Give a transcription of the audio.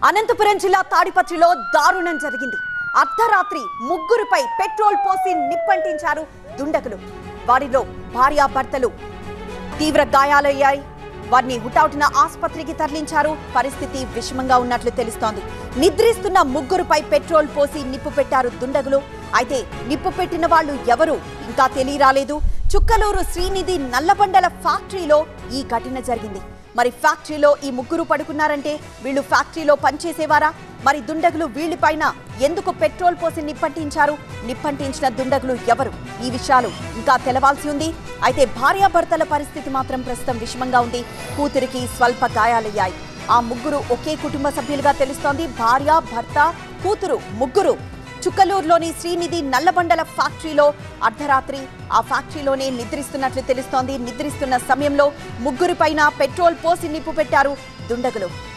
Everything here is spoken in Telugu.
అనంతపురం జిల్లా తాడిపత్రిలో దారుణం జరిగింది అర్ధరాత్రి ముగ్గురుపై పెట్రోల్ పోసి నిప్పంటించారు దుండగులు వారిలో భార్యాభర్తలు తీవ్ర గాయాలయ్యాయి వారిని హుటాహుటిన ఆసుపత్రికి తరలించారు పరిస్థితి విషమంగా ఉన్నట్లు తెలుస్తోంది నిద్రిస్తున్న ముగ్గురుపై పెట్రోల్ పోసి నిప్పు పెట్టారు దుండగులు అయితే నిప్పు పెట్టిన వాళ్ళు ఎవరు ఇంకా తెలియరాలేదు చుక్కలూరు శ్రీనిధి నల్లబండల ఫ్యాక్టరీలో ఈ ఘటన జరిగింది మరి ఫ్యాక్టరీలో ఈ ముగ్గురు పడుకున్నారంటే వీళ్ళు ఫ్యాక్టరీలో పనిచేసేవారా మరి దుండగులు వీళ్ళపైన ఎందుకు పెట్రోల్ పోసి నిప్పంటించారు నిప్పంటించిన దుండగులు ఎవరు ఈ విషయాలు ఇంకా తెలవాల్సి ఉంది అయితే భార్యాభర్తల పరిస్థితి మాత్రం ప్రస్తుతం విషమంగా ఉంది కూతురికి స్వల్ప గాయాలయ్యాయి ఆ ముగ్గురు ఒకే కుటుంబ సభ్యులుగా తెలుస్తోంది భార్య భర్త కూతురు ముగ్గురు చుక్కలూరులోని శ్రీనిధి నల్లబండల ఫ్యాక్టరీలో అర్ధరాత్రి ఆ ఫ్యాక్టరీలోనే నిద్రిస్తున్నట్లు తెలుస్తోంది నిద్రిస్తున్న సమయంలో ముగ్గురిపైన పెట్రోల్ పోసి నిప్పు పెట్టారు దుండగులు